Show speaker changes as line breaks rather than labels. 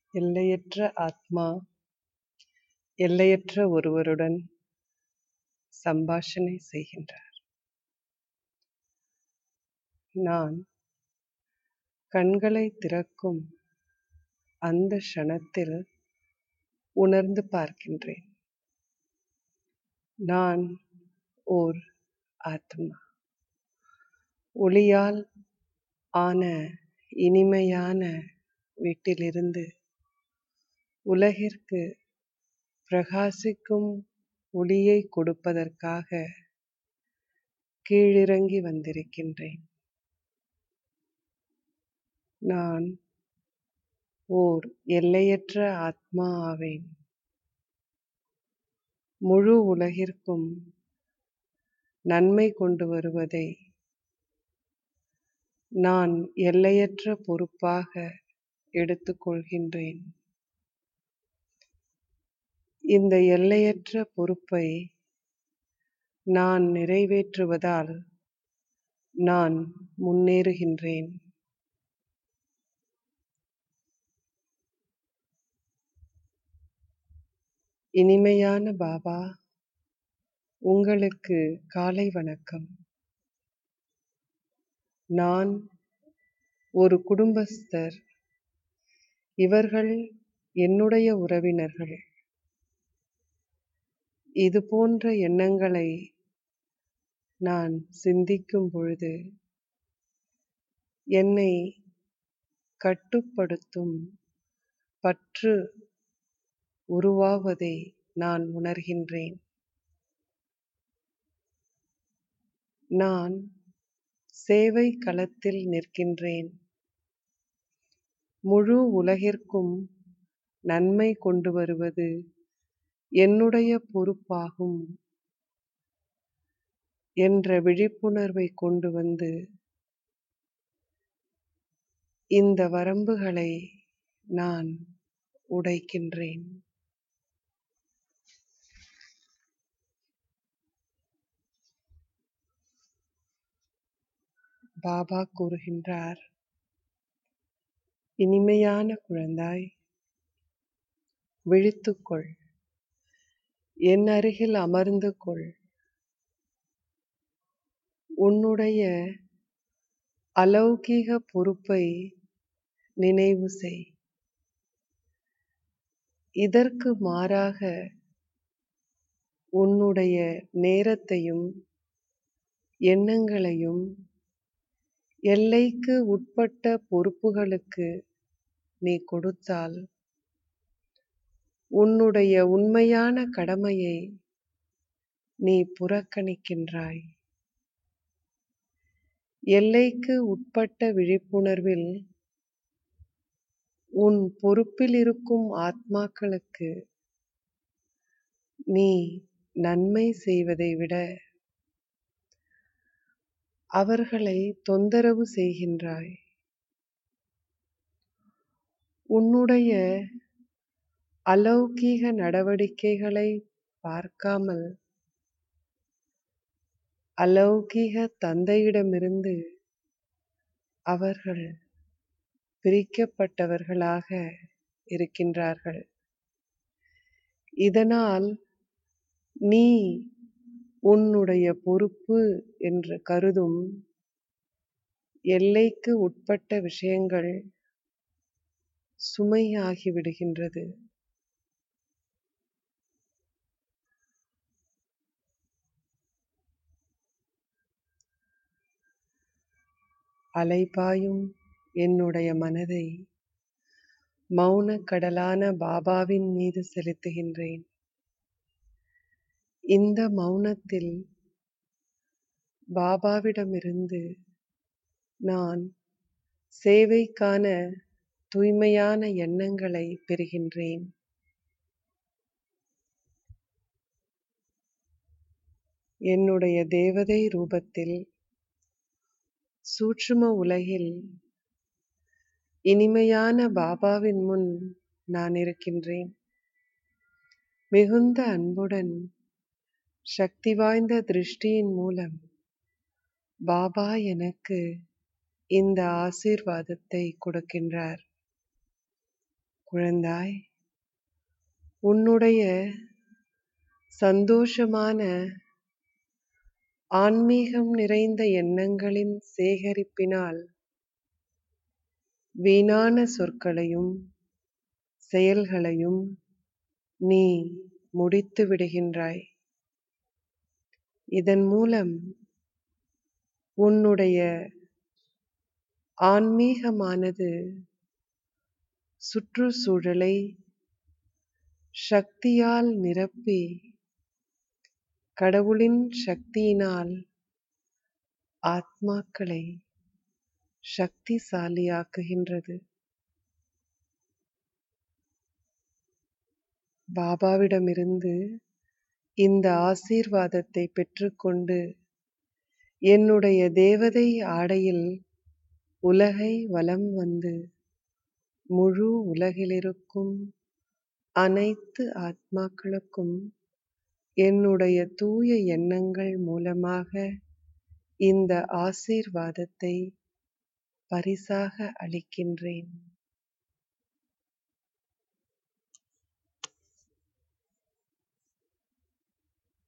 எல்லையற்ற ஆத்மா எல்லையற்ற ஒருவருடன் சம்பாஷணை செய்கின்றார் நான் கண்களை திறக்கும் அந்த க்ஷணத்தில் உணர்ந்து பார்க்கின்றேன் நான் ஓர் ஆத்மா ஒளியால் ஆன இனிமையான வீட்டிலிருந்து உலகிற்கு பிரகாசிக்கும் ஒளியை கொடுப்பதற்காக கீழிறங்கி வந்திருக்கின்றேன் நான் ஓர் எல்லையற்ற ஆத்மா ஆவேன் முழு உலகிற்கும் நன்மை கொண்டு வருவதை நான் எல்லையற்ற பொறுப்பாக எடுத்துக்கொள்கின்றேன் இந்த எல்லையற்ற பொறுப்பை நான் நிறைவேற்றுவதால் நான் முன்னேறுகின்றேன் இனிமையான பாபா உங்களுக்கு காலை வணக்கம் நான் ஒரு குடும்பஸ்தர் இவர்கள் என்னுடைய உறவினர்கள் இது போன்ற எண்ணங்களை நான் சிந்திக்கும் பொழுது என்னை கட்டுப்படுத்தும் பற்று உருவாவதை நான் உணர்கின்றேன் நான் சேவை களத்தில் நிற்கின்றேன் முழு உலகிற்கும் நன்மை கொண்டு வருவது என்னுடைய பொறுப்பாகும் என்ற விழிப்புணர்வை கொண்டு வந்து இந்த வரம்புகளை நான் உடைக்கின்றேன் பாபா கூறுகின்றார் இனிமையான குழந்தாய் விழித்துக்கொள் என் அருகில் அமர்ந்து கொள் உன்னுடைய அலௌகீக பொறுப்பை நினைவு செய் இதற்கு மாறாக உன்னுடைய நேரத்தையும் எண்ணங்களையும் எல்லைக்கு உட்பட்ட பொறுப்புகளுக்கு நீ கொடுத்தால் உன்னுடைய உண்மையான கடமையை நீ புறக்கணிக்கின்றாய் எல்லைக்கு உட்பட்ட விழிப்புணர்வில் உன் பொறுப்பில் இருக்கும் ஆத்மாக்களுக்கு நீ நன்மை செய்வதை விட அவர்களை தொந்தரவு செய்கின்றாய் உன்னுடைய அலௌகீக நடவடிக்கைகளை பார்க்காமல் அலௌகீக தந்தையிடமிருந்து அவர்கள் பிரிக்கப்பட்டவர்களாக இருக்கின்றார்கள் இதனால் நீ உன்னுடைய பொறுப்பு என்று கருதும் எல்லைக்கு உட்பட்ட விஷயங்கள் சுமையாகிவிடுகின்றது அலைபாயும் என்னுடைய மனதை மௌன கடலான பாபாவின் மீது செலுத்துகின்றேன் இந்த மௌனத்தில் பாபாவிடமிருந்து நான் சேவைக்கான தூய்மையான எண்ணங்களை பெறுகின்றேன் என்னுடைய தேவதை ரூபத்தில் சூட்சும உலகில் இனிமையான பாபாவின் முன் நான் இருக்கின்றேன் மிகுந்த அன்புடன் சக்தி வாய்ந்த திருஷ்டியின் மூலம் பாபா எனக்கு இந்த ஆசீர்வாதத்தை கொடுக்கின்றார் குழந்தாய் உன்னுடைய சந்தோஷமான ஆன்மீகம் நிறைந்த எண்ணங்களின் சேகரிப்பினால் வீணான சொற்களையும் செயல்களையும் நீ முடித்து விடுகின்றாய் இதன் மூலம் உன்னுடைய ஆன்மீகமானது சுற்றுச்சூழலை சக்தியால் நிரப்பி கடவுளின் சக்தியினால் ஆத்மாக்களை சக்திசாலியாக்குகின்றது பாபாவிடமிருந்து இந்த ஆசீர்வாதத்தை பெற்றுக்கொண்டு என்னுடைய தேவதை ஆடையில் உலகை வலம் வந்து முழு உலகிலிருக்கும் அனைத்து ஆத்மாக்களுக்கும் என்னுடைய தூய எண்ணங்கள் மூலமாக இந்த ஆசீர்வாதத்தை பரிசாக அளிக்கின்றேன்